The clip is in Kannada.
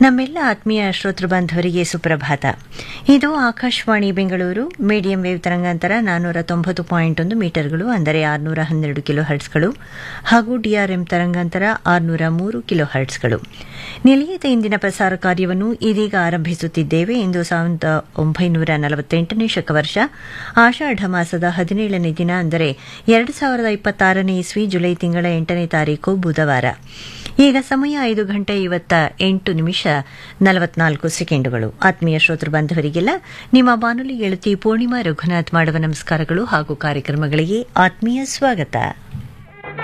ನಮ್ಮೆಲ್ಲ ಆತ್ಮೀಯ ಶ್ರೋತೃ ಬಾಂಧವರಿಗೆ ಸುಪ್ರಭಾತ ಇದು ಆಕಾಶವಾಣಿ ಬೆಂಗಳೂರು ಮೀಡಿಯಂ ವೇವ್ ತರಂಗಾಂತರ ನಾನ್ನೂರ ತೊಂಬತ್ತು ಪಾಯಿಂಟ್ ಒಂದು ಮೀಟರ್ಗಳು ಅಂದರೆ ಆರುನೂರ ಹನ್ನೆರಡು ಕಿಲೋ ಹರ್ಟ್ಸ್ಗಳು ಹಾಗೂ ಡಿಆರ್ಎಂ ತರಂಗಾಂತರ ಆರುನೂರ ಮೂರು ಕಿಲೋ ಹರ್ಟ್ಸ್ಗಳು ನಿಲಯದ ಇಂದಿನ ಪ್ರಸಾರ ಕಾರ್ಯವನ್ನು ಇದೀಗ ಆರಂಭಿಸುತ್ತಿದ್ದೇವೆ ಇಂದು ಸಾವಿರದ ಒಂಬೈನೂರ ನಲವತ್ತೆಂಟನೇ ಶಕವರ್ಷ ಆಷಾಢ ಮಾಸದ ಹದಿನೇಳನೇ ದಿನ ಅಂದರೆ ಎರಡು ಸಾವಿರದ ಇಪ್ಪತ್ತಾರನೇ ಇಸ್ವಿ ಜುಲೈ ತಿಂಗಳ ಎಂಟನೇ ತಾರೀಕು ಬುಧವಾರ ಈಗ ಸಮಯ ಐದು ಗಂಟೆ ಇವತ್ತ ಎಂಟು ನಿಮಿಷ ನಲವತ್ನಾಲ್ಕು ಸೆಕೆಂಡುಗಳು ಆತ್ಮೀಯ ಶ್ರೋತೃ ಬಾಂಧವರಿಗೆಲ್ಲ ನಿಮ್ಮ ಬಾನುಲಿ ಗೆಳತಿ ಪೂರ್ಣಿಮಾ ರಘುನಾಥ್ ಮಾಡುವ ನಮಸ್ಕಾರಗಳು ಹಾಗೂ ಕಾರ್ಯಕ್ರಮಗಳಿಗೆ ಆತ್ಮೀಯ ಸ್ವಾಗತ